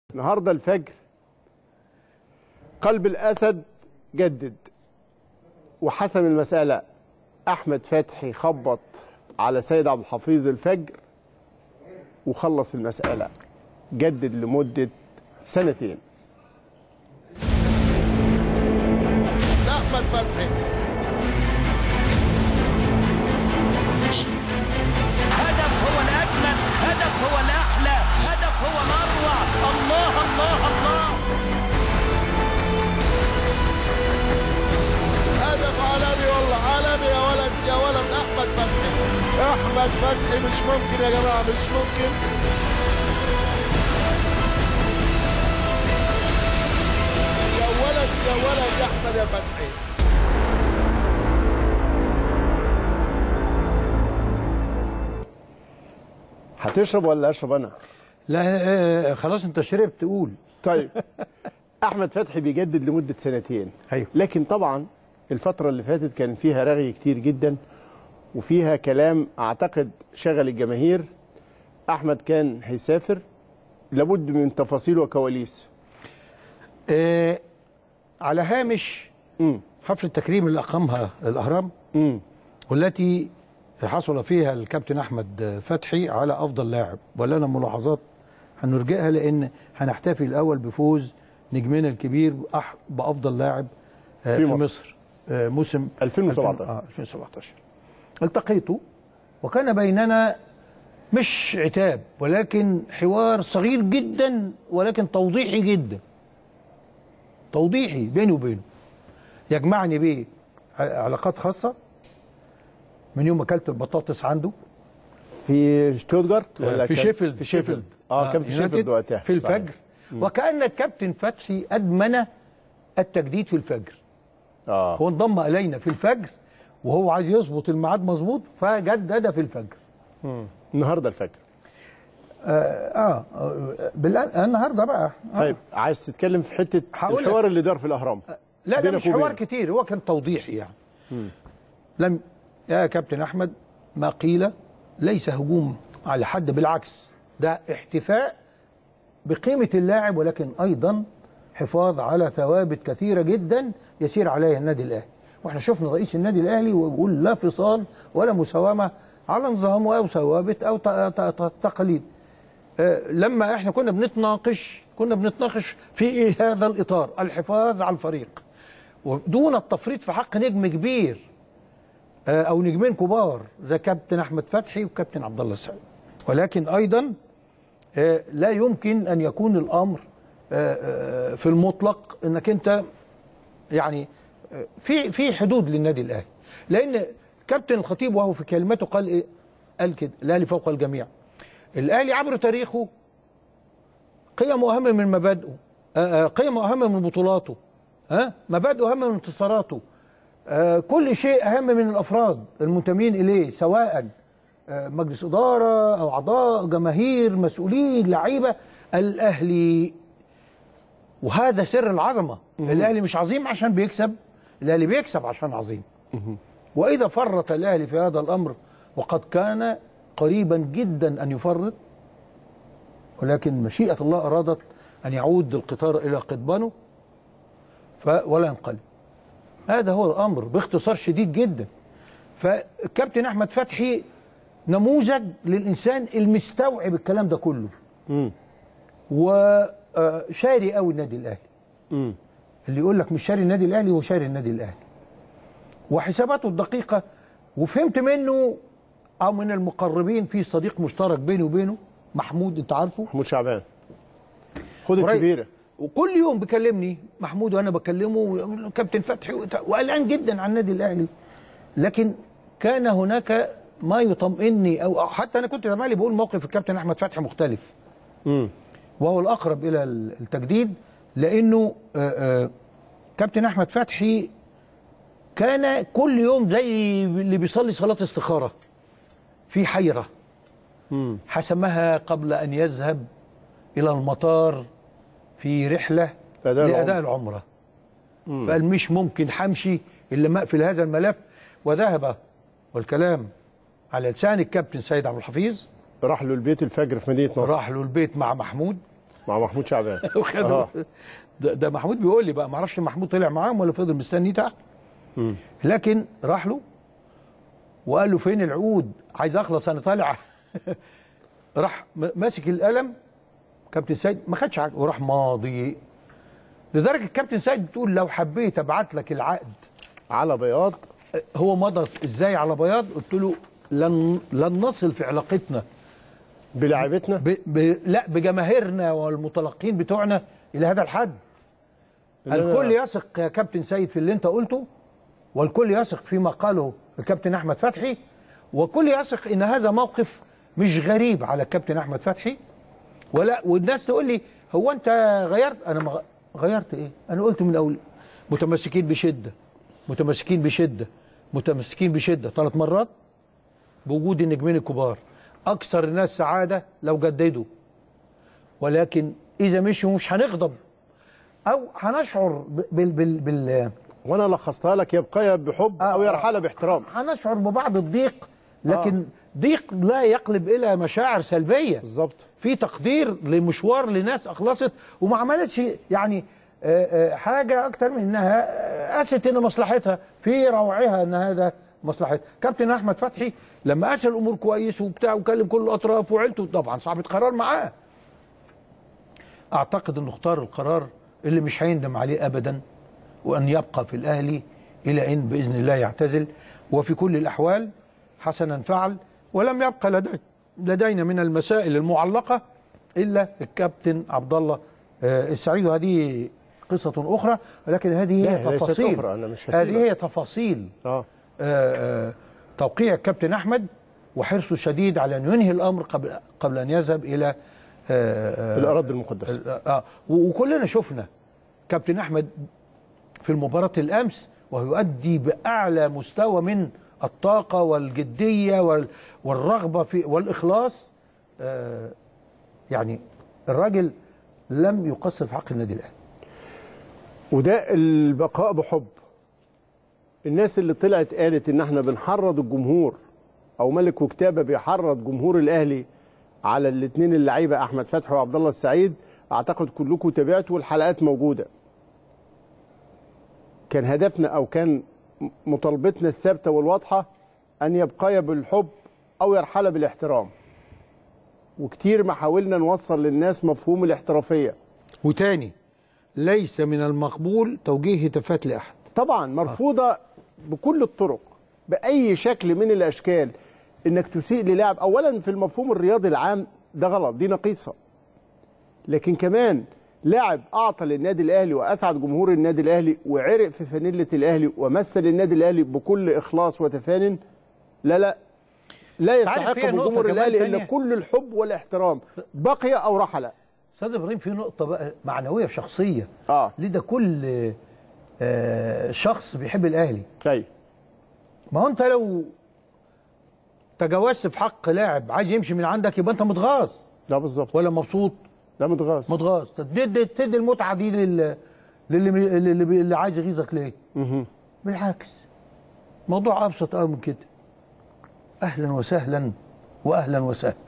النهارده الفجر قلب الاسد جدد وحسم المساله احمد فتحي خبط على سيد عبد الحفيظ الفجر وخلص المساله جدد لمده سنتين احمد فتحي هدف هو الأجمل هدف هو الأحلى هدف هو الأروع الله الله الله هدف عالمي والله عالمي يا ولد يا ولد احمد فتحي احمد فتحي مش ممكن يا جماعه مش ممكن يا ولد يا ولد يا احمد يا فتحي هتشرب ولا اشرب انا لا آه، خلاص انت شربت قول طيب احمد فتحي بيجدد لمده سنتين ايوه لكن طبعا الفتره اللي فاتت كان فيها رغي كتير جدا وفيها كلام اعتقد شغل الجماهير احمد كان هيسافر لابد من تفاصيل وكواليس آه على هامش امم حفل التكريم اللي اقامها الاهرام امم والتي حصل فيها الكابتن احمد فتحي على افضل لاعب ولنا ملاحظات هنرجئها لان هنحتفي الاول بفوز نجمنا الكبير بأح- بافضل لاعب آه، في في مصر. مصر آه، موسم 2017. اه 2017 التقيته وكان بيننا مش عتاب ولكن حوار صغير جدا ولكن توضيحي جدا توضيحي بيني وبينه يجمعني بيه ع- علاقات خاصه من يوم ما اكلت البطاطس عنده في شتوتجارت ولا في كان- شيفيلد في شيفيلد اه كان في يونايتد شيفيلد وقتها في صحيح. الفجر وكان الكابتن فتحي ادمن التجديد في الفجر اه هو انضم الينا في الفجر وهو عايز يظبط الميعاد مظبوط فجدد في الفجر النهارده الفجر اه, آه بالآن النهارده بقى آه. طيب عايز تتكلم في حته هقول الحوار اللي دار في الاهرام لا لا بينك مش حوار وبينه. كتير هو كان توضيحي يعني لم يا كابتن احمد ما قيل ليس هجوم على حد بالعكس ده احتفاء بقيمه اللاعب ولكن ايضا حفاظ على ثوابت كثيره جدا يسير عليها النادي الاهلي واحنا شفنا رئيس النادي الاهلي ويقول لا فصال ولا مساومه على نظام او ثوابت او ت- ت- ت- تقاليد آه، لما احنا كنا بنتناقش كنا بنتناقش في إيه هذا الاطار الحفاظ على الفريق ودون التفريط في حق نجم كبير آه، او نجمين كبار زي كابتن احمد فتحي وكابتن عبد الله السعيد ولكن ايضا آه، لا يمكن ان يكون الامر آه، آه، في المطلق انك انت يعني آه، في في حدود للنادي الاهلي لان كابتن الخطيب وهو في كلمته قال ايه قال كده الاهلي فوق الجميع الاهلي عبر تاريخه قيمه اهم من مبادئه آه، آه، قيمه اهم من بطولاته ها مبادئه اهم من انتصاراته آه، كل شيء اهم من الافراد المنتمين اليه سواء آه، مجلس اداره او اعضاء جماهير مسؤولين لعيبه الاهلي وهذا سر العظمه الاهلي مش عظيم عشان بيكسب الاهلي بيكسب عشان عظيم واذا فرط الاهلي في هذا الامر وقد كان قريبا جدا ان يفرط ولكن مشيئه الله ارادت ان يعود القطار الى قضبانه ف ولا ينقلب هذا هو الامر باختصار شديد جدا فالكابتن احمد فتحي نموذج للانسان المستوعب الكلام ده كله امم وشاري قوي النادي الاهلي امم اللي يقول لك مش شاري النادي الاهلي هو شاري النادي الاهلي وحساباته الدقيقه وفهمت منه او من المقربين في صديق مشترك بيني وبينه محمود انت عارفه محمود شعبان خد قريب. الكبيره وكل يوم بيكلمني محمود وانا بكلمه ويقول له كابتن فتحي وت- وقلقان جدا عن النادي الاهلي لكن كان هناك ما يطمئني او أو حتى انا كنت زمالي بقول موقف الكابتن احمد فتحي مختلف امم وهو الاقرب الى التجديد لانه آه، آه، كابتن احمد فتحي كان كل يوم زي اللي بيصلي صلاه استخاره في حيره امم حسمها قبل ان يذهب الى المطار في رحله أداء لاداء العمرة. العمره قال مش ممكن همشي الا ما اقفل هذا الملف وذهب والكلام على لسان الكابتن سيد عبد الحفيظ راح له البيت الفجر في مدينه نصر راح له البيت مع محمود مع محمود شعبان وخدوا آه. ده, ده محمود بيقول لي بقى ما اعرفش محمود طلع معاهم ولا فضل مستني تحت لكن راح له وقال له فين العقود عايز اخلص انا طالع راح م- ماسك القلم كابتن سيد ما خدش عقد وراح ماضي لدرجه الكابتن سيد بتقول لو حبيت ابعت لك العقد على بياض هو مضى ازاي على بياض قلت له لن لن نصل في علاقتنا بلاعيبتنا ب... ب... لا بجماهيرنا والمتلقين بتوعنا الى هذا الحد اللي أنا- الكل يثق يا كابتن سيد في اللي انت قلته والكل يثق فيما قاله الكابتن احمد فتحي والكل يثق ان هذا موقف مش غريب على الكابتن احمد فتحي ولا والناس تقول لي هو انت غيرت انا ما غ- غيرت ايه انا قلت من اول متمسكين بشده متمسكين بشده متمسكين بشده ثلاث مرات بوجود النجمين الكبار اكثر الناس سعاده لو جددوا ولكن اذا مشوا مش هنغضب او هنشعر ب- بال بال بال وانا لخصتها لك يبقى بحب او آه، يرحل باحترام هنشعر ببعض الضيق لكن ضيق لا يقلب الى مشاعر سلبيه بالظبط في تقدير لمشوار لناس اخلصت وما عملتش يعني آه، آه، حاجه اكتر من انها آه، قاست ان مصلحتها في روعها ان هذا مصلحتها كابتن احمد فتحي لما قاس الامور كويس وبتاع وكلم كل الاطراف وعيلته طبعا صاحب القرار معاه اعتقد انه اختار القرار اللي مش هيندم عليه ابدا وان يبقى في الاهلي الى ان باذن الله يعتزل وفي كل الاحوال حسنا فعل ولم يبقى لدي لدينا من المسائل المعلقه الا الكابتن عبد الله آه، السعيد وهذه قصه اخرى ولكن هذه لا، هي ليست تفاصيل أخرى، أنا مش هذه هسيبك. هي تفاصيل اه آه، آه، توقيع الكابتن احمد وحرصه الشديد على ان ينهي الامر قبل قبل ان يذهب الى آه، آه، الاراضي المقدسه اه و- وكلنا شفنا كابتن احمد في المباراه الامس وهو يؤدي باعلى مستوى من الطاقه والجديه وال- والرغبه في والاخلاص آه يعني الراجل لم يقصر في حق النادي الاهلي وده البقاء بحب الناس اللي طلعت قالت ان احنا بنحرض الجمهور او ملك وكتابه بيحرض جمهور الاهلي على الاثنين اللعيبه احمد فتحي وعبد الله السعيد اعتقد كلكم تابعتوا والحلقات موجوده كان هدفنا او كان مطالبتنا الثابته والواضحه ان يبقى بالحب او يرحل بالاحترام وكتير ما حاولنا نوصل للناس مفهوم الاحترافيه وتاني ليس من المقبول توجيه هتافات لاحد طبعا مرفوضه بكل الطرق باي شكل من الاشكال انك تسيء للاعب اولا في المفهوم الرياضي العام ده غلط دي نقيصه لكن كمان لاعب اعطى للنادي الاهلي واسعد جمهور النادي الاهلي وعرق في فانيله الاهلي ومثل النادي الاهلي بكل اخلاص وتفان لا لا لا يستحق فيها من نقطة جمهور كمان الاهلي تانية. الا كل الحب والاحترام بقي او رحل استاذ ابراهيم في نقطه بقى معنويه شخصيه اه ليه ده كل آه شخص بيحب الاهلي ايوه ما هو انت لو تجاوزت في حق لاعب عايز يمشي من عندك يبقى انت متغاظ ده بالظبط ولا مبسوط ده متغاظ متغاظ تدي تدي المتعه دي لل للي اللي, اللي, اللي عايز يغيظك ليه مهم. بالعكس موضوع ابسط قوي من كده اهلا وسهلا واهلا وسهلا